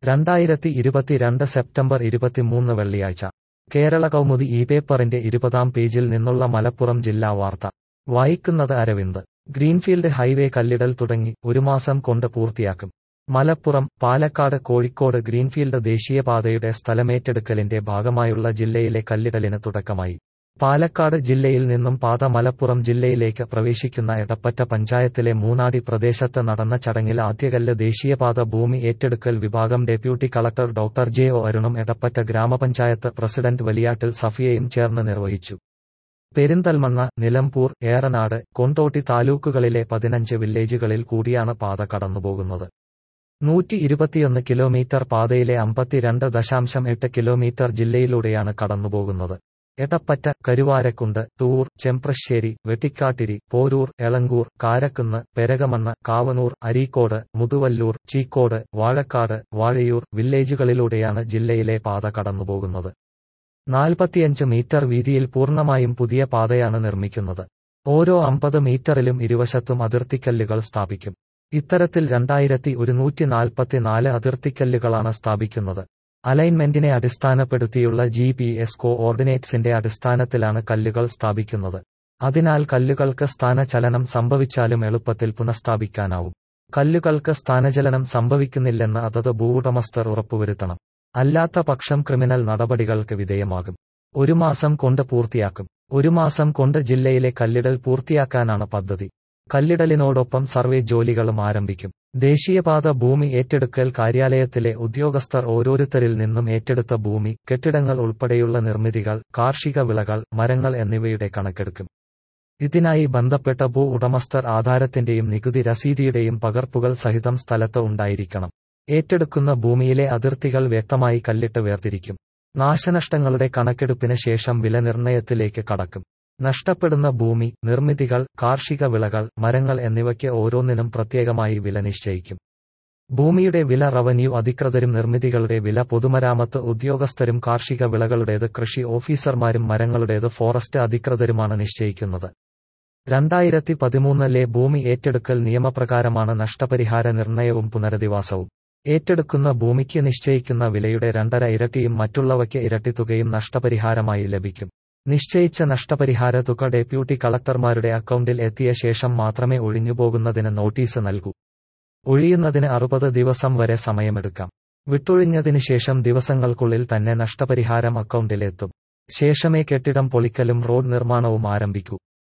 രണ്ടായിരത്തി ഇരുപത്തിരണ്ട് സെപ്റ്റംബർ ഇരുപത്തിമൂന്ന് വെള്ളിയാഴ്ച കേരള കൗമുദി ഈ പേപ്പറിന്റെ ഇരുപതാം പേജിൽ നിന്നുള്ള മലപ്പുറം ജില്ലാ വാർത്ത വായിക്കുന്നത് അരവിന്ദ് ഗ്രീൻഫീൽഡ് ഹൈവേ കല്ലിടൽ തുടങ്ങി ഒരു മാസം കൊണ്ട് പൂർത്തിയാക്കും മലപ്പുറം പാലക്കാട് കോഴിക്കോട് ഗ്രീൻഫീൽഡ് ദേശീയപാതയുടെ സ്ഥലമേറ്റെടുക്കലിന്റെ ഭാഗമായുള്ള ജില്ലയിലെ കല്ലിടലിന് തുടക്കമായി പാലക്കാട് ജില്ലയിൽ നിന്നും പാത മലപ്പുറം ജില്ലയിലേക്ക് പ്രവേശിക്കുന്ന എടപ്പറ്റ പഞ്ചായത്തിലെ മൂന്നാടി പ്രദേശത്ത് നടന്ന ചടങ്ങിൽ ആദ്യകല്ല് ദേശീയപാത ഭൂമി ഏറ്റെടുക്കൽ വിഭാഗം deputy collector doctor J O അരുണും എടപ്പറ്റ ഗ്രാമപഞ്ചായത്ത് പ്രസിഡന്റ് വലിയാട്ടിൽ സഫിയയും ചേർന്ന് നിർവഹിച്ചു പെരിന്തൽമണ്ണ നിലമ്പൂർ ഏറനാട് കൊണ്ടോട്ടി താലൂക്കുകളിലെ പതിനഞ്ച് വില്ലേജുകളിൽ കൂടിയാണ് പാത കടന്നുപോകുന്നത് നൂറ്റി ഇരുപത്തിയൊന്ന് കിലോമീറ്റർ പാതയിലെ അമ്പത്തിരണ്ട് ദശാംശം എട്ട് കിലോമീറ്റർ ജില്ലയിലൂടെയാണ് കടന്നുപോകുന്നത് എടപ്പറ്റ കരുവാരക്കുണ്ട് തൂർ ചെമ്പ്രശ്ശേരി വെട്ടിക്കാട്ടിരി പോരൂർ എളങ്കൂർ കാരക്കുന്ന് പെരകമണ്ണ കാവനൂർ അരീക്കോട് മുതുവല്ലൂർ ചീക്കോട് വാഴക്കാട് വാഴയൂർ വില്ലേജുകളിലൂടെയാണ് ജില്ലയിലെ പാത കടന്നുപോകുന്നത് നാൽപ്പത്തിയഞ്ച് മീറ്റർ വീതിയിൽ പൂർണ്ണമായും പുതിയ പാതയാണ് നിർമ്മിക്കുന്നത് ഓരോ അമ്പത് മീറ്ററിലും ഇരുവശത്തും അതിർത്തിക്കല്ലുകൾ സ്ഥാപിക്കും ഇത്തരത്തിൽ രണ്ടായിരത്തി ഒരുന്നൂറ്റി നാൽപ്പത്തിനാല് അതിർത്തിക്കല്ലുകളാണ് സ്ഥാപിക്കുന്നത് അലൈൻമെന്റിനെ അടിസ്ഥാനപ്പെടുത്തിയുള്ള ജി പി എസ് കോഓർഡിനേറ്റ്സിന്റെ അടിസ്ഥാനത്തിലാണ് കല്ലുകൾ സ്ഥാപിക്കുന്നത് അതിനാൽ കല്ലുകൾക്ക് സ്ഥാനചലനം സംഭവിച്ചാലും എളുപ്പത്തിൽ പുനഃസ്ഥാപിക്കാനാവും കല്ലുകൾക്ക് സ്ഥാനചലനം സംഭവിക്കുന്നില്ലെന്ന് അതത് ഭൂവുടമസ്ഥർ ഉറപ്പുവരുത്തണം അല്ലാത്ത പക്ഷം ക്രിമിനൽ നടപടികൾക്ക് വിധേയമാകും ഒരു മാസം കൊണ്ട് പൂർത്തിയാക്കും ഒരു മാസം കൊണ്ട് ജില്ലയിലെ കല്ലിടൽ പൂർത്തിയാക്കാനാണ് പദ്ധതി കല്ലിടലിനോടൊപ്പം സർവേ ജോലികളും ആരംഭിക്കും ദേശീയപാത ഭൂമി ഏറ്റെടുക്കൽ കാര്യാലയത്തിലെ ഉദ്യോഗസ്ഥർ ഓരോരുത്തരിൽ നിന്നും ഏറ്റെടുത്ത ഭൂമി കെട്ടിടങ്ങൾ ഉൾപ്പെടെയുള്ള നിർമ്മിതികൾ കാർഷിക വിളകൾ മരങ്ങൾ എന്നിവയുടെ കണക്കെടുക്കും ഇതിനായി ബന്ധപ്പെട്ട ഭൂ ഉടമസ്ഥർ ആധാരത്തിന്റെയും നികുതി രസീതിയുടെയും പകർപ്പുകൾ സഹിതം സ്ഥലത്ത് ഉണ്ടായിരിക്കണം ഏറ്റെടുക്കുന്ന ഭൂമിയിലെ അതിർത്തികൾ വ്യക്തമായി കല്ലിട്ട് വേർതിരിക്കും നാശനഷ്ടങ്ങളുടെ കണക്കെടുപ്പിന് ശേഷം വില നിർണയത്തിലേക്ക് കടക്കും നഷ്ടപ്പെടുന്ന ഭൂമി നിർമ്മിതികൾ കാർഷിക വിളകൾ മരങ്ങൾ എന്നിവയ്ക്ക് ഓരോന്നിനും പ്രത്യേകമായി വില നിശ്ചയിക്കും ഭൂമിയുടെ വില റവന്യൂ അധികൃതരും നിർമ്മിതികളുടെ വില പൊതുമരാമത്ത് ഉദ്യോഗസ്ഥരും കാർഷിക വിളകളുടേത് കൃഷി ഓഫീസർമാരും മരങ്ങളുടേത് ഫോറസ്റ്റ് അധികൃതരുമാണ് നിശ്ചയിക്കുന്നത് രണ്ടായിരത്തി പതിമൂന്നിലെ ഭൂമി ഏറ്റെടുക്കൽ നിയമപ്രകാരമാണ് നഷ്ടപരിഹാര നിർണയവും പുനരധിവാസവും ഏറ്റെടുക്കുന്ന ഭൂമിക്ക് നിശ്ചയിക്കുന്ന വിലയുടെ രണ്ടര ഇരട്ടിയും മറ്റുള്ളവയ്ക്ക് ഇരട്ടി തുകയും നഷ്ടപരിഹാരമായി ലഭിക്കും നിശ്ചയിച്ച നഷ്ടപരിഹാര തുക ഡെപ്യൂട്ടി കളക്ടർമാരുടെ അക്കൗണ്ടിൽ എത്തിയ ശേഷം മാത്രമേ ഒഴിഞ്ഞുപോകുന്നതിന് നോട്ടീസ് നൽകൂ ഒഴിയുന്നതിന് അറുപത് ദിവസം വരെ സമയമെടുക്കാം വിട്ടൊഴിഞ്ഞതിനു ശേഷം ദിവസങ്ങൾക്കുള്ളിൽ തന്നെ നഷ്ടപരിഹാരം അക്കൗണ്ടിലെത്തും ശേഷമേ കെട്ടിടം പൊളിക്കലും റോഡ് നിർമ്മാണവും ആരംഭിക്കൂ